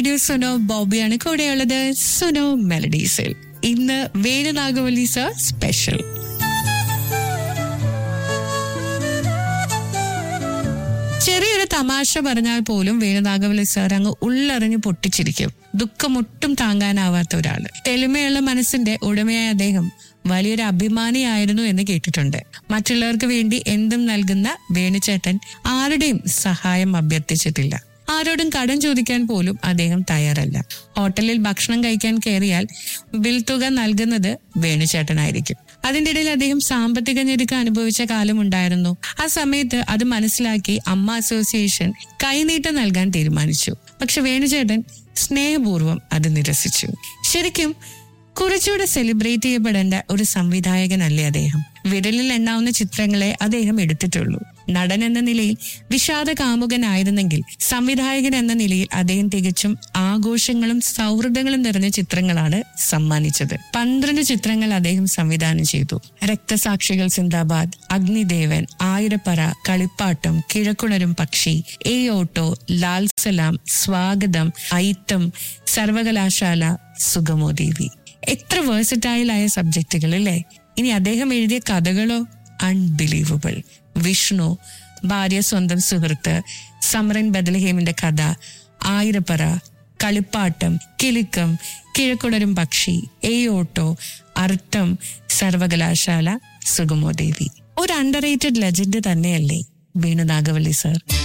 radio Suno ബോബിയാണ് കൂടെയുള്ളത് സുനോ മെലഡീസിൽ ഇന്ന് വേണുനാഗവല്ലി sir special ചെറിയൊരു തമാശ പറഞ്ഞാൽ പോലും വേണുനാഗവല്ലി സാർ അങ്ങ് ഉള്ളറിഞ്ഞ് പൊട്ടിച്ചിരിക്കും ദുഃഖമൊട്ടും താങ്ങാനാവാത്ത ഒരാള് തെളിമയുള്ള മനസ്സിന്റെ ഉടമയായ അദ്ദേഹം വലിയൊരു അഭിമാനിയായിരുന്നു എന്ന് കേട്ടിട്ടുണ്ട് മറ്റുള്ളവർക്ക് വേണ്ടി എന്തും നൽകുന്ന വേണുചേട്ടൻ ആരുടെയും സഹായം അഭ്യർത്ഥിച്ചിട്ടില്ല ആരോടും കടം ചോദിക്കാൻ പോലും അദ്ദേഹം തയ്യാറല്ല ഹോട്ടലിൽ ഭക്ഷണം കഴിക്കാൻ കയറിയാൽ ബിൽ തുക നൽകുന്നത് വേണുചേട്ടനായിരിക്കും അതിന്റെ ഇടയിൽ അദ്ദേഹം സാമ്പത്തിക ഞെരുക്കം അനുഭവിച്ച കാലമുണ്ടായിരുന്നു ആ സമയത്ത് അത് മനസ്സിലാക്കി അമ്മ അസോസിയേഷൻ കൈനീട്ടം നൽകാൻ തീരുമാനിച്ചു പക്ഷെ വേണുചേട്ടൻ സ്നേഹപൂർവ്വം അത് നിരസിച്ചു ശരിക്കും കുറച്ചുകൂടെ സെലിബ്രേറ്റ് ചെയ്യപ്പെടേണ്ട ഒരു സംവിധായകനല്ലേ അദ്ദേഹം വിരലിൽ എണ്ണാവുന്ന ചിത്രങ്ങളെ അദ്ദേഹം എടുത്തിട്ടുള്ളൂ നടൻ എന്ന നിലയിൽ വിഷാദ കാമുകനായിരുന്നെങ്കിൽ സംവിധായകൻ എന്ന നിലയിൽ അദ്ദേഹം തികച്ചും ആഘോഷങ്ങളും സൗഹൃദങ്ങളും നിറഞ്ഞ ചിത്രങ്ങളാണ് സമ്മാനിച്ചത് പന്ത്രണ്ട് ചിത്രങ്ങൾ അദ്ദേഹം സംവിധാനം ചെയ്തു രക്തസാക്ഷികൾ സിന്ദാബാദ് അഗ്നിദേവൻ ആയിരപ്പറ കളിപ്പാട്ടം കിഴക്കുണരും പക്ഷി എ ഓട്ടോ ലാൽ സലാം സ്വാഗതം ഐത്തം സർവകലാശാല സുഗമോ ദേവി എത്ര വേഴ്സറ്റൈൽ ആയ സബ്ജക്റ്റുകൾ അല്ലേ ഇനി അദ്ദേഹം എഴുതിയ കഥകളോ അൺബിലീവബിൾ വിഷ്ണു ഭാര്യ സ്വന്തം സുഹൃത്ത് സമരൻ ബദലഹേമിന്റെ കഥ ആയിരപ്പറ കളിപ്പാട്ടം കിലുക്കം കിഴക്കുടരും പക്ഷി എയോട്ടോ അർത്ഥം സർവകലാശാല സുഗമോ ദേവി ഒരു അണ്ടർ റേറ്റഡ് ലെജൻഡ് തന്നെയല്ലേ വേണു നാഗവല്ലി സർ